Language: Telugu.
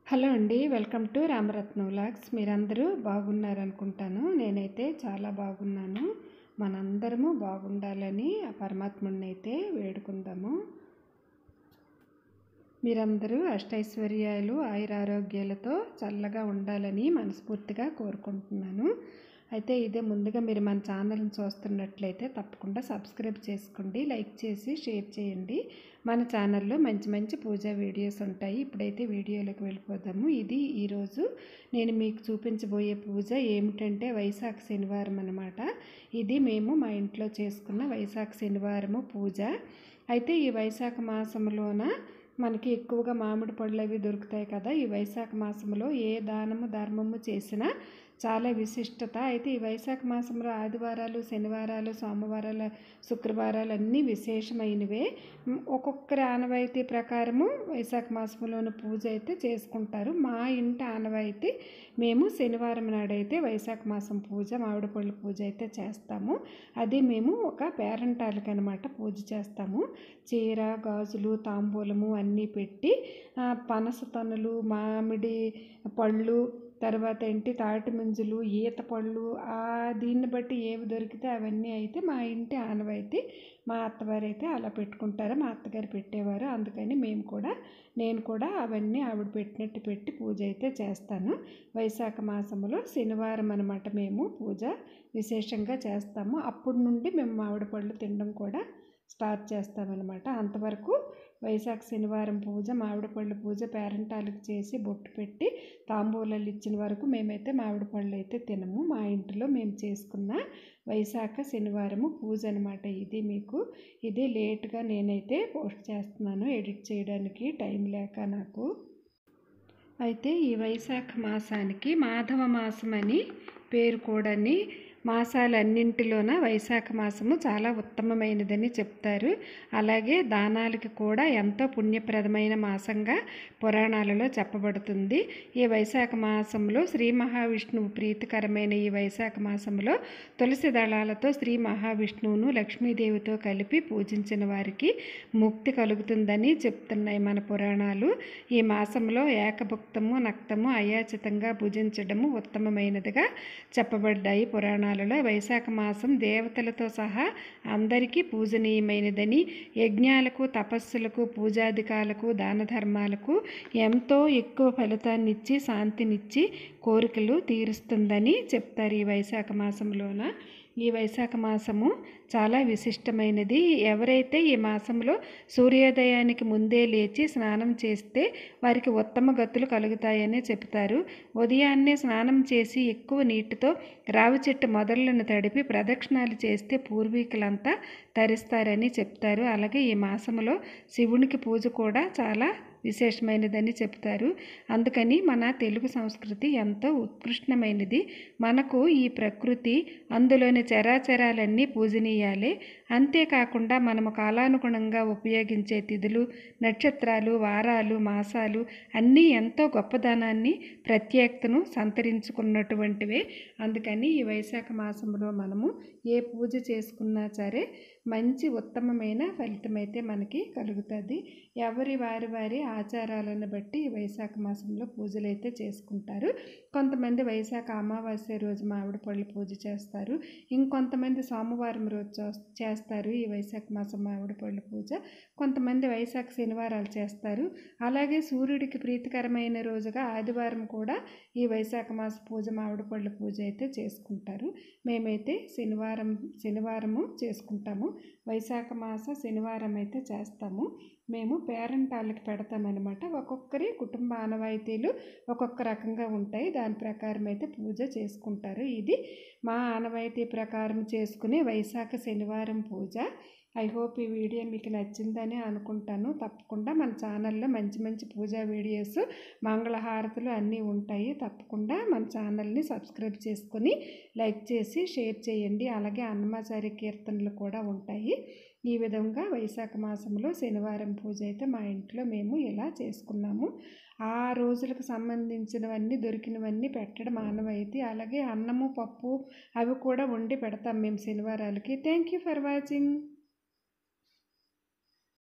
హలో అండి వెల్కమ్ టు రామరత్న వ్లాగ్స్ మీరందరూ బాగున్నారనుకుంటాను నేనైతే చాలా బాగున్నాను మనందరము బాగుండాలని ఆ పరమాత్ముడిని అయితే వేడుకుందాము మీరందరూ అష్టైశ్వర్యాలు ఆయురారోగ్యాలతో చల్లగా ఉండాలని మనస్ఫూర్తిగా కోరుకుంటున్నాను అయితే ఇదే ముందుగా మీరు మన ఛానల్ని చూస్తున్నట్లయితే తప్పకుండా సబ్స్క్రైబ్ చేసుకోండి లైక్ చేసి షేర్ చేయండి మన ఛానల్లో మంచి మంచి పూజా వీడియోస్ ఉంటాయి ఇప్పుడైతే వీడియోలోకి వెళ్ళిపోదాము ఇది ఈరోజు నేను మీకు చూపించబోయే పూజ ఏమిటంటే వైశాఖ శనివారం అనమాట ఇది మేము మా ఇంట్లో చేసుకున్న వైశాఖ శనివారము పూజ అయితే ఈ వైశాఖ మాసంలోన మనకి ఎక్కువగా మామిడి పళ్ళు అవి దొరుకుతాయి కదా ఈ వైశాఖ మాసంలో ఏ దానము ధర్మము చేసినా చాలా విశిష్టత అయితే ఈ వైశాఖ మాసంలో ఆదివారాలు శనివారాలు సోమవారాలు శుక్రవారాలు అన్నీ విశేషమైనవే ఒక్కొక్కరి ఆనవాయితీ ప్రకారము వైశాఖ మాసంలోని పూజ అయితే చేసుకుంటారు మా ఇంటి ఆనవాయితీ మేము శనివారం నాడైతే వైశాఖ మాసం పూజ మామిడి పళ్ళు పూజ అయితే చేస్తాము అది మేము ఒక పేరంటాలకి అనమాట పూజ చేస్తాము చీర గాజులు తాంబూలము అన్నీ పెట్టి పనస తనులు మామిడి పళ్ళు తర్వాత ఏంటి తాటి ముంజులు ఈత పళ్ళు దీన్ని బట్టి ఏవి దొరికితే అవన్నీ అయితే మా ఇంటి ఆనవాయితీ మా అత్తవారు అయితే అలా పెట్టుకుంటారు మా అత్తగారు పెట్టేవారు అందుకని మేము కూడా నేను కూడా అవన్నీ ఆవిడ పెట్టినట్టు పెట్టి పూజ అయితే చేస్తాను వైశాఖ మాసంలో శనివారం అనమాట మేము పూజ విశేషంగా చేస్తాము అప్పటి నుండి మేము మామిడి పళ్ళు తినడం కూడా స్టార్ట్ చేస్తామన్నమాట అంతవరకు వైశాఖ శనివారం పూజ మామిడి పళ్ళు పూజ పేరంటాలకు చేసి బొట్టు పెట్టి తాంబూలాలు ఇచ్చిన వరకు మేమైతే మామిడి పళ్ళు అయితే తినము మా ఇంటిలో మేము చేసుకున్న వైశాఖ శనివారము పూజ అనమాట ఇది మీకు ఇది లేట్గా నేనైతే పోస్ట్ చేస్తున్నాను ఎడిట్ చేయడానికి టైం లేక నాకు అయితే ఈ వైశాఖ మాసానికి మాధవ మాసం అని పేరు కూడాని మాసాలన్నింటిలోన వైశాఖ మాసము చాలా ఉత్తమమైనదని చెప్తారు అలాగే దానాలకి కూడా ఎంతో పుణ్యప్రదమైన మాసంగా పురాణాలలో చెప్పబడుతుంది ఈ వైశాఖ మాసంలో శ్రీ మహావిష్ణువు ప్రీతికరమైన ఈ వైశాఖ మాసంలో తులసి దళాలతో శ్రీ మహావిష్ణువును లక్ష్మీదేవితో కలిపి పూజించిన వారికి ముక్తి కలుగుతుందని చెప్తున్నాయి మన పురాణాలు ఈ మాసంలో ఏకభుక్తము నక్తము అయాచితంగా భుజించడము ఉత్తమమైనదిగా చెప్పబడ్డాయి పురాణాలు పురాణాలలో వైశాఖ మాసం దేవతలతో సహా అందరికీ పూజనీయమైనదని యజ్ఞాలకు తపస్సులకు పూజాధికాలకు దాన ధర్మాలకు ఎంతో ఎక్కువ ఫలితాన్నిచ్చి శాంతినిచ్చి కోరికలు తీరుస్తుందని చెప్తారు ఈ వైశాఖ మాసంలోన ఈ వైశాఖ మాసము చాలా విశిష్టమైనది ఎవరైతే ఈ మాసంలో సూర్యోదయానికి ముందే లేచి స్నానం చేస్తే వారికి ఉత్తమ గతులు కలుగుతాయని చెప్తారు ఉదయాన్నే స్నానం చేసి ఎక్కువ నీటితో రావి చెట్టు మొదళ్లను తడిపి ప్రదక్షిణాలు చేస్తే పూర్వీకులంతా తరిస్తారని చెప్తారు అలాగే ఈ మాసంలో శివునికి పూజ కూడా చాలా విశేషమైనదని చెప్తారు అందుకని మన తెలుగు సంస్కృతి ఎంతో ఉత్కృష్టమైనది మనకు ఈ ప్రకృతి అందులోని చరాచరాలన్నీ పూజనీయాలే అంతేకాకుండా మనము కాలానుగుణంగా ఉపయోగించే తిథులు నక్షత్రాలు వారాలు మాసాలు అన్నీ ఎంతో గొప్పదనాన్ని ప్రత్యేకతను సంతరించుకున్నటువంటివే అందుకని ఈ వైశాఖ మాసంలో మనము ఏ పూజ చేసుకున్నా సరే మంచి ఉత్తమమైన ఫలితం అయితే మనకి కలుగుతుంది ఎవరి వారి వారి ఆచారాలను బట్టి వైశాఖ మాసంలో పూజలు అయితే చేసుకుంటారు కొంతమంది వైశాఖ అమావాస్య రోజు మామిడి పళ్ళు పూజ చేస్తారు ఇంకొంతమంది సోమవారం రోజు చేస్తారు ఈ వైశాఖ మాసం మామిడి పళ్ళు పూజ కొంతమంది వైశాఖ శనివారాలు చేస్తారు అలాగే సూర్యుడికి ప్రీతికరమైన రోజుగా ఆదివారం కూడా ఈ వైశాఖ మాస పూజ మామిడి పళ్ళు పూజ అయితే చేసుకుంటారు మేమైతే శనివారం శనివారము చేసుకుంటాము వైశాఖ మాస శనివారం అయితే చేస్తాము మేము పేరెంటాళ్ళకి పెడతామన్నమాట ఒక్కొక్కరి కుటుంబ ఆనవాయితీలు ఒక్కొక్క రకంగా ఉంటాయి దాని ప్రకారం అయితే పూజ చేసుకుంటారు ఇది మా ఆనవాయితీ ప్రకారం చేసుకునే వైశాఖ శనివారం పూజ ఐ హోప్ ఈ వీడియో మీకు నచ్చిందని అనుకుంటాను తప్పకుండా మన ఛానల్లో మంచి మంచి పూజా వీడియోస్ మంగళహారతులు అన్నీ ఉంటాయి తప్పకుండా మన ఛానల్ని సబ్స్క్రైబ్ చేసుకొని లైక్ చేసి షేర్ చేయండి అలాగే అన్నమాచారి కీర్తనలు కూడా ఉంటాయి ఈ విధంగా వైశాఖ మాసంలో శనివారం పూజ అయితే మా ఇంట్లో మేము ఇలా చేసుకున్నాము ఆ రోజులకు సంబంధించినవన్నీ దొరికినవన్నీ పెట్టడం ఆనవాయితీ అలాగే అన్నము పప్పు అవి కూడా వండి పెడతాం మేము శనివారాలకి థ్యాంక్ యూ ఫర్ వాచింగ్